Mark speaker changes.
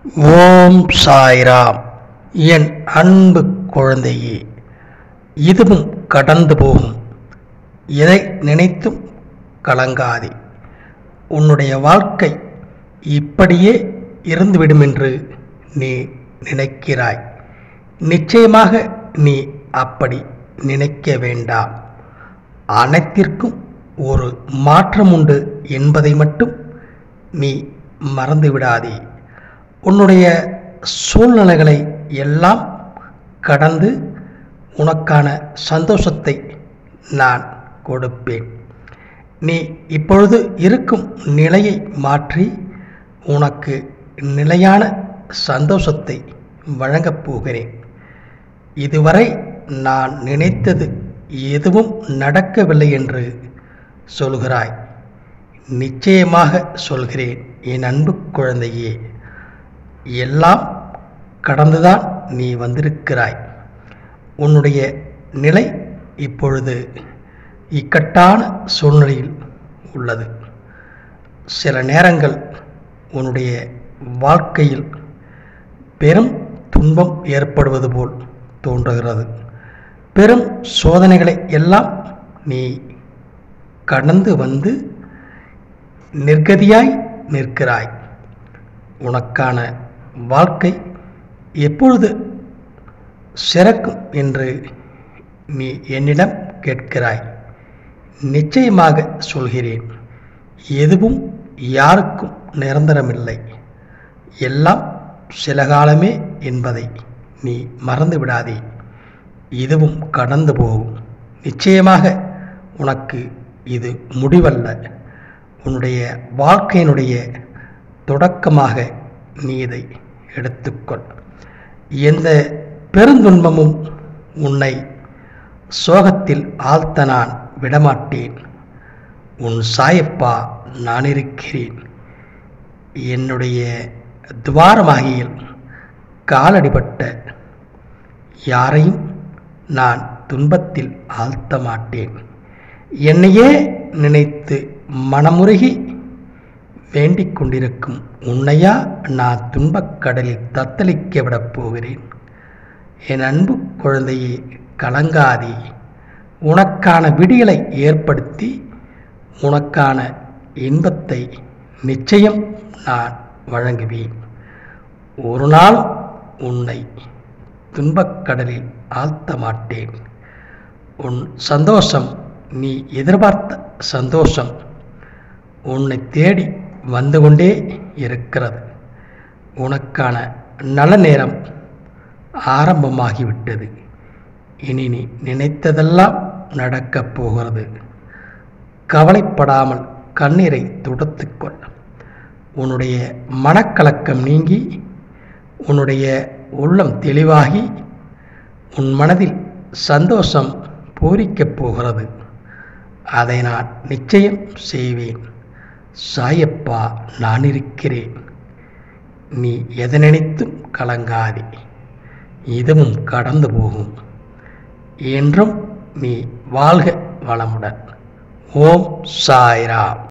Speaker 1: ஓம் சாய்ராம் என் அன்பு குழந்தையே இதுவும் கடந்து போகும் எதை நினைத்தும் கலங்காதே உன்னுடைய வாழ்க்கை இப்படியே இருந்துவிடும் என்று நீ நினைக்கிறாய் நிச்சயமாக நீ அப்படி நினைக்க வேண்டாம் அனைத்திற்கும் ஒரு மாற்றம் உண்டு என்பதை மட்டும் நீ மறந்துவிடாதே உன்னுடைய சூழ்நிலைகளை எல்லாம் கடந்து உனக்கான சந்தோஷத்தை நான் கொடுப்பேன் நீ இப்பொழுது இருக்கும் நிலையை மாற்றி உனக்கு நிலையான சந்தோஷத்தை வழங்கப் போகிறேன் இதுவரை நான் நினைத்தது எதுவும் நடக்கவில்லை என்று சொல்கிறாய் நிச்சயமாக சொல்கிறேன் என் அன்பு குழந்தையே எல்லாம் கடந்துதான் நீ வந்திருக்கிறாய் உன்னுடைய நிலை இப்பொழுது இக்கட்டான சூழ்நிலையில் உள்ளது சில நேரங்கள் உன்னுடைய வாழ்க்கையில் பெரும் துன்பம் ஏற்படுவது போல் தோன்றுகிறது பெரும் சோதனைகளை எல்லாம் நீ கடந்து வந்து நிர்கதியாய் நிற்கிறாய் உனக்கான வாழ்க்கை எப்பொழுது சிறக்கும் என்று நீ என்னிடம் கேட்கிறாய் நிச்சயமாக சொல்கிறேன் எதுவும் யாருக்கும் நிரந்தரமில்லை எல்லாம் சில காலமே என்பதை நீ மறந்து விடாதே இதுவும் கடந்து போகும் நிச்சயமாக உனக்கு இது முடிவல்ல உன்னுடைய வாழ்க்கையினுடைய தொடக்கமாக நீ இதை எடுத்துக்கொள் எந்த பெருந்துன்பமும் உன்னை சோகத்தில் ஆழ்த்த நான் விடமாட்டேன் உன் சாயப்பா நான் இருக்கிறேன் என்னுடைய துவாரமாகியில் காலடிபட்ட யாரையும் நான் துன்பத்தில் ஆழ்த்த மாட்டேன் என்னையே நினைத்து மனமுருகி வேண்டிக் கொண்டிருக்கும் உன்னையா நான் துன்பக் கடலில் தத்தளிக்க விடப் போகிறேன் என் அன்பு குழந்தையே கலங்காதே உனக்கான விடியலை ஏற்படுத்தி உனக்கான இன்பத்தை நிச்சயம் நான் வழங்குவேன் ஒரு நாள் உன்னை துன்பக் கடலில் ஆழ்த்த மாட்டேன் உன் சந்தோஷம் நீ எதிர்பார்த்த சந்தோஷம் உன்னை தேடி வந்து கொண்டே இருக்கிறது உனக்கான நல்ல நேரம் ஆரம்பமாகிவிட்டது இனி நீ நினைத்ததெல்லாம் நடக்கப் போகிறது கவலைப்படாமல் கண்ணீரை துடைத்துக்கொள் உன்னுடைய மனக்கலக்கம் நீங்கி உன்னுடைய உள்ளம் தெளிவாகி உன் மனதில் சந்தோஷம் பூரிக்கப் போகிறது அதை நான் நிச்சயம் செய்வேன் சாயப்பா நான் இருக்கிறேன் நீ எதை நினைத்தும் கலங்காதே இதுவும் கடந்து போகும் என்றும் நீ வாழ்க வளமுடன் ஓம் சாய்ராம்